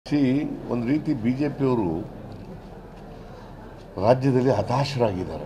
C ಒಂದು ರೀತಿ B J ಪಿಯವರು ರಾಜ್ಯದಲ್ಲಿ ಹತಾಶರಾಗಿದ್ದಾರೆ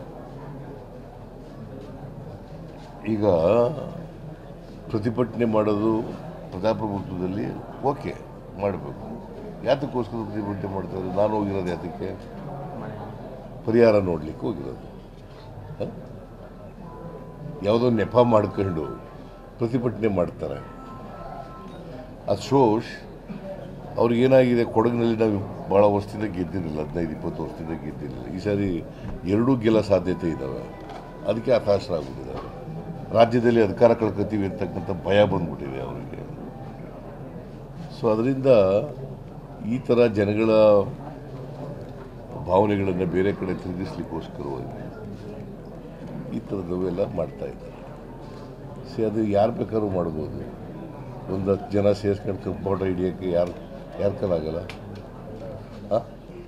ಈಗ ಪ್ರತಿಭಟನೆ ಮಾಡೋದು ಪ್ರಜಾಪ್ರಭುತ್ವದಲ್ಲಿ ಓಕೆ ಮಾಡಬೇಕು ಯಾತಕ್ಕೋಸ್ಕರ ಪ್ರತಿಭಟನೆ ಮಾಡ್ತಾರೆ ನಾನು ಹೋಗಿರೋದು ಯಾತಕ್ಕೆ ಪರಿಹಾರ ನೋಡ್ಲಿಕ್ಕೆ ಹೋಗಿರೋದು ಹ? ಯಾವುದೋ ನೆಪ ಮಾಡ್ಕೊಂಡು ಪ್ರತಿಭಟನೆ ಮಾಡ್ತಾರೆ ಅದು ಶೋಷ್ ಅವ್ರಿಗೇನಾಗಿದೆ ಕೊಡಗಿನಲ್ಲಿ ನಾವು ಭಾಳ ವರ್ಷದಿಂದ ಗೆದ್ದಿರಲಿಲ್ಲ ಹದಿನೈದು ಇಪ್ಪತ್ತು ವರ್ಷದಿಂದ ಗೆದ್ದಿರಲಿಲ್ಲ ಈ ಸಾರಿ ಎರಡೂ ಗೆಲ್ಲ ಸಾಧ್ಯತೆ ಇದ್ದಾವೆ ಅದಕ್ಕೆ ಹತಾಶರಾಗ್ಬಿಟ್ಟಿದ್ದಾರೆ ರಾಜ್ಯದಲ್ಲಿ ಅಧಿಕಾರ ಕಳ್ಕೊತೀವಿ ಅಂತಕ್ಕಂಥ ಭಯ ಬಂದ್ಬಿಟ್ಟಿದೆ ಅವರಿಗೆ ಸೊ ಅದರಿಂದ ಈ ಥರ ಜನಗಳ ಭಾವನೆಗಳನ್ನು ಬೇರೆ ಕಡೆ ತಿರುಗಿಸ್ಲಿಕ್ಕೋಸ್ಕರವಾಗಿ ಈ ಥರದವೆಲ್ಲ ಮಾಡ್ತಾ ಇದ್ದಾರೆ ಸಿ ಅದು ಯಾರು ಬೇಕಾದ್ರೂ ಮಾಡ್ಬೋದು ಒಂದು ಹತ್ತು ಜನ ಸೇರ್ಸ್ಕೊಂಡು ಫೋಟೋ ಹಿಡಿಯೋಕ್ಕೆ ಯಾರು ಯಾರ ಕಲಾಗಲ್ಲ ಆ?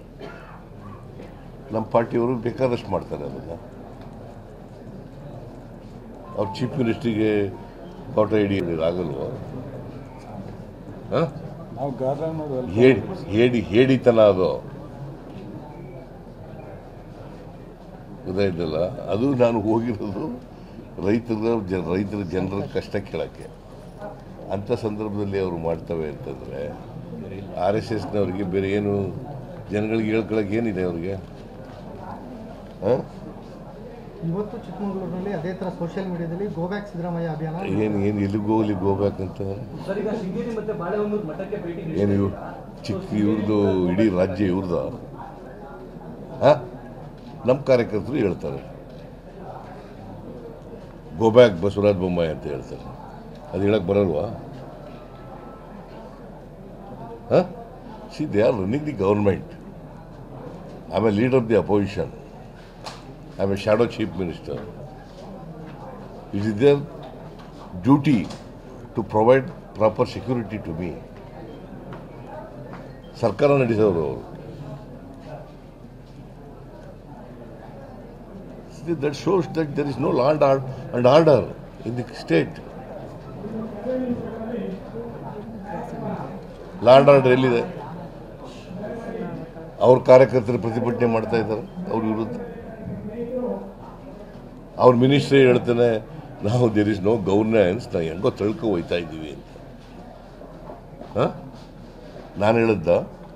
ನಮ್ಮ ಪಾರ್ಟಿಯವರು ಬೇಕಾದಷ್ಟು ಮಾಡ್ತಾರೆ ಅದನ್ನು ಅವ್ರು ಚೀಫ್ ಮಿನಿಸ್ಟ್ರಿಗೆ ಫೋಟೋ ಹಿಡಿಯೋದು ಆಗಲ್ವೋ ಹಾಂ ನಾವು ಗಾರ್ಡನ್ ಮಾಡುವಲ್ಲ ಹೇಳಿ ಹೇಳಿ ಹೇಳಿತನ ಅದು ಗೊತ್ತಾಯ್ತಲ್ಲ ಅದು ನಾನು ಹೋಗಿರೋದು ರೈತರ ಜನ ರೈತರ ಜನರ ಕಷ್ಟ ಕೇಳೋಕ್ಕೆ ಅಂಥ ಸಂದರ್ಭದಲ್ಲಿ ಅವರು ಮಾಡ್ತವೆ ಅಂತಂದರೆ ಆರ್ ಎಸ್ ಎಸ್ನವ್ರಿಗೆ ಬೇರೆ ಏನು ಜನಗಳಿಗೆ ಹೇಳ್ಕೊಳಕ್ಕೆ ಏನಿದೆ ಅವ್ರಿಗೆ ಹಾಂ ಇವತ್ತು ಚಿಕ್ಕಮಗಳೂರಿನಲ್ಲಿ ಅದೇ ಥರ ಸೋಷಿಯಲ್ ಮೀಡಿಯಾದಲ್ಲಿ ಗೋಬ್ಯಾಕ್ ಸಿದ್ದರಾಮಯ್ಯ ಅಭಿಯಾನ ಏನು ಏನು ಎಲ್ಲಿಗೆ ಹೋಗ್ಲಿ ಹೋಗ್ಬೇಕಂತ ಸರ್ ಈಗ ಶೃಂಗೇರಿ ಮತ್ತೆ ಬಾಳೆಹೊನ್ನೂರು ಮಠಕ್ಕೆ ಭೇಟಿ ನೀಡಿ ಏನು ಇವ್ ಚಿಕ್ಕ ಇವ್ರದ್ದು ಇಡೀ ರಾಜ್ಯ ಇವ್ರದ ಹಾಂ ನಮ್ಮ ಕಾರ್ಯಕರ್ತರು ಹೇಳ್ತಾರೆ ಗೋಬ್ಯಾಕ್ ಬಸವರಾಜ ಬೊಮ್ಮಾಯಿ ಅಂತ ಹೇಳ್ತಾರೆ ಅದು ಹೇಳಕ್ಕೆ ಬರಲ್ವಾ ಹಾಂ see they are running the government I a leader of the opposition I a shadow chief minister it is their duty to provide proper security to me ಸರ್ಕಾರ ನಡೆಸೋರು ಅವರು that shows that there is no ಲಾಂಡ್ and order in the state law and order ಎಲ್ಲಿದೆ ಅವ್ರ ಕಾರ್ಯಕರ್ತರು ಪ್ರತಿಭಟನೆ ಮಾಡ್ತಾ ಇದ್ದಾರೆ ಅವ್ರ ವಿರುದ್ಧ ಅವ್ರ ಮಿನಿಸ್ಟ್ರಿ ಹೇಳ್ತಾನೆ ನಾವು ದೇರ್ ಇಸ್ ನೋ ಗವರ್ನೆನ್ಸ್ ನಾವು ಹೆಂಗೋ ತಳ್ಕೊ ಹೋಯ್ತಾ ಇದ್ದೀವಿ ಅಂತ ಹಾಂ ನಾನು ಹೇಳಿದ್ದ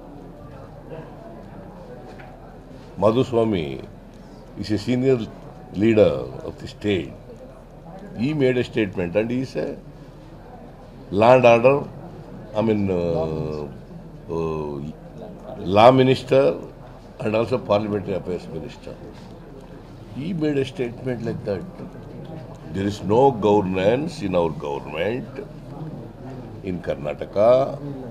Madhuswamy is a senior leader of the state he made a statement and is a law and order I mean law minister and also parliamentary affairs minister he made a statement like that. There is no governance in our government in Karnataka.